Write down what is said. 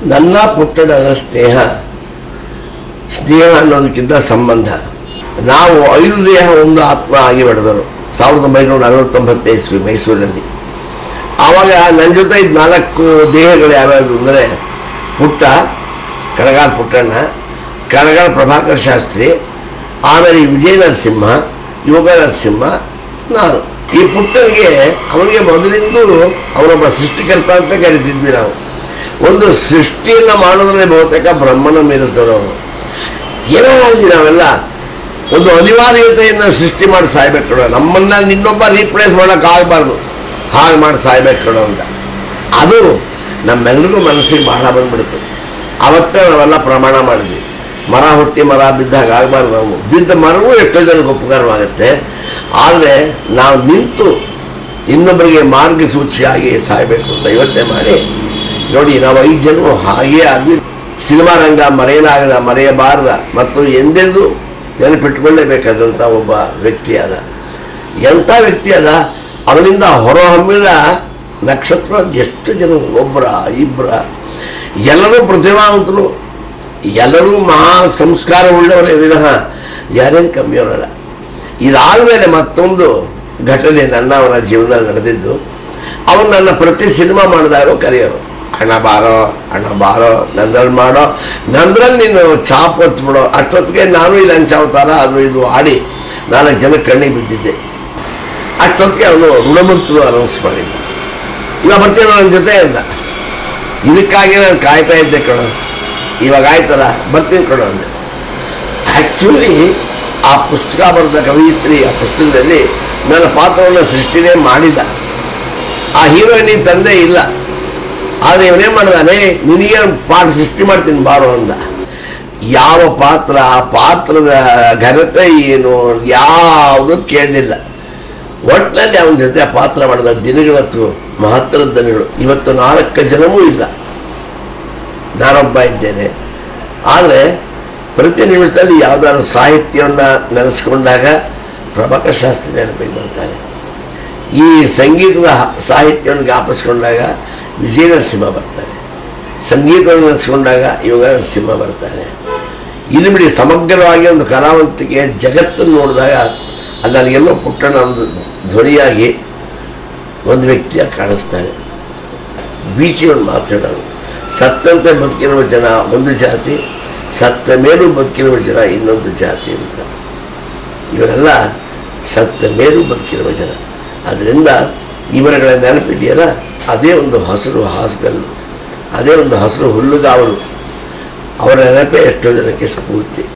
ನನ್ನ ಪುಟ್ಟಣನ ಸ್ನೇಹ ಸ್ನೇಹ ಅನ್ನೋದಕ್ಕಿಂತ ಸಂಬಂಧ ನಾವು ಐದು ದೇಹ ಒಂದು ಆತ್ಮ ಆಗಿ ಬೆಳೆದರು ಸಾವಿರದ ಒಂಬೈನೂರ ಅರವತ್ತೊಂಬತ್ತನೇ ಇಸ್ವಿ ಮೈಸೂರಲ್ಲಿ ಆವಾಗ ನನ್ನ ಜೊತೆ ಇದ್ದ ನಾಲ್ಕು ದೇಹಗಳು ಯಾವ್ಯಾವುದು ಅಂದರೆ ಪುಟ್ಟ ಕಣಗಾಲ್ ಪುಟ್ಟಣ್ಣ ಕಣಗಾಲ್ ಪ್ರಭಾಕರ್ ಶಾಸ್ತ್ರಿ ಆಮೇಲೆ ಈ ವಿಜಯ ನರಸಿಂಹ ಯೋಗ ನರಸಿಂಹ ನಾನು ಈ ಪುಟ್ಟನಿಗೆ ಅವನಿಗೆ ಮೊದಲಿಂದೂ ಅವನೊಬ್ಬ ಸೃಷ್ಟಿಕರ್ತ ಅಂತ ಕರಿತಿದ್ವಿ ನಾವು ಒಂದು ಸೃಷ್ಟಿಯನ್ನು ಮಾಡೋದ್ರಲ್ಲಿ ಬಹುತೇಕ ಬ್ರಹ್ಮನ ಮೀರಿಸಿದವರು ಅವನು ಏನೋ ಮಾಡಿ ನಾವೆಲ್ಲ ಒಂದು ಅನಿವಾರ್ಯತೆಯನ್ನು ಸೃಷ್ಟಿ ಮಾಡಿ ಸಾಯ್ಬೇಕು ಕಣೋ ನಮ್ಮನ್ನ ನಿನ್ನೊಬ್ಬ ರೀಪ್ಲೇಸ್ ಮಾಡೋಕೆ ಆಗಬಾರ್ದು ಹಾಗೆ ಮಾಡಿ ಸಾಯ್ಬೇಕು ಕಣೋ ಅಂತ ಅದು ನಮ್ಮೆಲ್ರಿಗೂ ಮನಸ್ಸಿಗೆ ಬಹಳ ಬಂದ್ಬಿಡ್ತು ಅವತ್ತೇ ನಾವೆಲ್ಲ ಪ್ರಮಾಣ ಮಾಡಿದ್ವಿ ಮರ ಹುಟ್ಟಿ ಮರ ಬಿದ್ದಾಗ ಆಗಬಾರ್ದು ನಾವು ಬಿದ್ದ ಮರವೂ ಎಷ್ಟೋ ಜನಕ್ಕೆ ಉಪಕಾರವಾಗುತ್ತೆ ಆದರೆ ನಾವು ನಿಂತು ಇನ್ನೊಬ್ಬರಿಗೆ ಮಾರ್ಗಸೂಚಿಯಾಗಿ ಸಾಯ್ಬೇಕು ಅಂತ ಯೋಚನೆ ಮಾಡಿ ನೋಡಿ ನಾವು ಐದು ಜನ ಹಾಗೇ ಆದ್ವಿ ಸಿನಿಮಾ ರಂಗ ಮರೆಯಲಾಗದ ಮರೆಯಬಾರದ ಮತ್ತು ಎಂದೆಂದೂ ನೆನಪಿಟ್ಟುಕೊಳ್ಳೇಬೇಕಾದಂಥ ಒಬ್ಬ ವ್ಯಕ್ತಿ ಅದ ಎಂಥ ವ್ಯಕ್ತಿ ಅದ ಅವನಿಂದ ಹೊರಹೊಮ್ಮಿದ ನಕ್ಷತ್ರ ಎಷ್ಟು ಜನ ಒಬ್ಬರ ಇಬ್ಬರ ಎಲ್ಲರೂ ಪ್ರತಿಭಾವಂತರು ಎಲ್ಲರೂ ಮಹಾ ಸಂಸ್ಕಾರ ಉಳ್ಳವರೇ ವಿನಃ ಯಾರೇನು ಕಮ್ಮಿಯವರಲ್ಲ ಇದಾದಮೇಲೆ ಮತ್ತೊಂದು ಘಟನೆ ನನ್ನ ಅವನ ಜೀವನದಲ್ಲಿ ನಡೆದಿದ್ದು ಅವನು ನನ್ನ ಪ್ರತಿ ಸಿನಿಮಾ ಮಾಡಿದಾಗ ಕರೆಯೋರು ಅಣ್ಣ ಬಾರೋ ಅಣ್ಣ ಬಾರೋ ನಂದ್ರಲ್ಲಿ ಮಾಡೋ ನಂದ್ರಲ್ಲಿ ನೀನು ಚಾಪ್ ಹೊತ್ಬಿಡೋ ಅಷ್ಟೊತ್ತಿಗೆ ನಾನು ಈ ಲಂಚ ಅವತಾರ ಅದು ಇದು ಆಡಿ ನಾಲ್ಕು ಜನ ಕಣ್ಣಿಗೆ ಬಿದ್ದಿದ್ದೆ ಅಷ್ಟೊತ್ತಿಗೆ ಅವನು ಋಣಮುಕ್ತರು ಅನೌನ್ಸ್ ಮಾಡಿದ್ದ ಇವಾಗ ಬರ್ತೀನಿ ನನ್ನ ಜೊತೆ ಅಂದ ಇದಕ್ಕಾಗಿ ನಾನು ಕಾಯ್ತಾ ಇದ್ದೆ ಕಣೋ ಇವಾಗ ಆಯ್ತಲ್ಲ ಬರ್ತೀನಿ ಕಣೋ ಅಂದೆ ಆ್ಯಕ್ಚುಲಿ ಆ ಪುಸ್ತಕ ಬರೆದ ಕವಯಿತ್ರಿ ಆ ಪುಸ್ತಕದಲ್ಲಿ ನನ್ನ ಪಾತ್ರವನ್ನು ಸೃಷ್ಟಿನೇ ಮಾಡಿದ ಆ ಹೀರೋಯಿನ್ ತಂದೆ ಇಲ್ಲ ಆದರೆ ಇವನೇನ್ ಮಾಡಿದಾನೆ ನಿನಗೆ ಒಂದು ಪಾಠ ಸೃಷ್ಟಿ ಮಾಡ್ತೀನಿ ಬಾರೋ ಅಂದ ಯಾವ ಪಾತ್ರ ಆ ಪಾತ್ರದ ಘನತೆ ಏನು ಯಾವುದು ಕೇಳಲಿಲ್ಲ ಒಟ್ಟಿನಲ್ಲಿ ಅವನ ಜೊತೆ ಆ ಪಾತ್ರ ಮಾಡಿದ ದಿನಗಳತ್ತು ಮಹತ್ತರ ದಿನಗಳು ಇವತ್ತು ನಾಲ್ಕು ಜನವೂ ಇಲ್ಲ ನಾನೊಬ್ಬ ಇದ್ದೇನೆ ಆದರೆ ಪ್ರತಿ ನಿಮಿಷದಲ್ಲಿ ಯಾವುದಾದ್ರು ಸಾಹಿತ್ಯವನ್ನು ನೆನೆಸ್ಕೊಂಡಾಗ ಪ್ರಭಾಕರ್ ಶಾಸ್ತ್ರಿ ನೆನಪಿಗೆ ಬರ್ತಾರೆ ಈ ಸಂಗೀತದ ಹ- ಸಾಹಿತ್ಯವನ್ನು ಜ್ಞಾಪಿಸ್ಕೊಂಡಾಗ ವಿಜಯ ನರಸಿಂಹ ಬರ್ತಾರೆ ಸಂಗೀತವನ್ನು ನೆನೆಸ್ಕೊಂಡಾಗ ಯೋಗ ನರಸಿಂಹ ಬರ್ತಾರೆ ಇಲ್ಲಿ ಬಿಡಿ ಸಮಗ್ರವಾಗಿ ಒಂದು ಕಲಾವಂತಿಕೆ ಜಗತ್ತನ್ನು ನೋಡಿದಾಗ ಅಲ್ಲಿ ನನಗೆಲ್ಲೋ ಪುಟ್ಟಣ ಒಂದು ಧ್ವನಿಯಾಗಿ ಒಂದು ವ್ಯಕ್ತಿಯಾಗಿ ಕಾಣಿಸ್ತಾನೆ ಬೀಚಿ ಒಂದು ಮಾತಾಡೋದು ಸತ್ತಂತೆ ಬದುಕಿರುವ ಜನ ಒಂದು ಜಾತಿ ಸತ್ತ ಮೇಲೂ ಬದುಕಿರುವ ಜನ ಇನ್ನೊಂದು ಜಾತಿ ಅಂತ ಇವರೆಲ್ಲ ಸತ್ತ ಮೇಲೂ ಬದುಕಿರುವ ಜನ ಅದರಿಂದ ಇವರುಗಳ ನೆನಪಿದೆಯಲ್ಲ ಅದೇ ಒಂದು ಹಸಿರು ಹಾಸುಗಲ್ಲು ಅದೇ ಒಂದು ಹಸಿರು ಹುಲ್ಲುಗಾವಲು ಅವರ ನೆನಪೇ ಎಷ್ಟೋ ಜನಕ್ಕೆ ಸ್ಫೂರ್ತಿ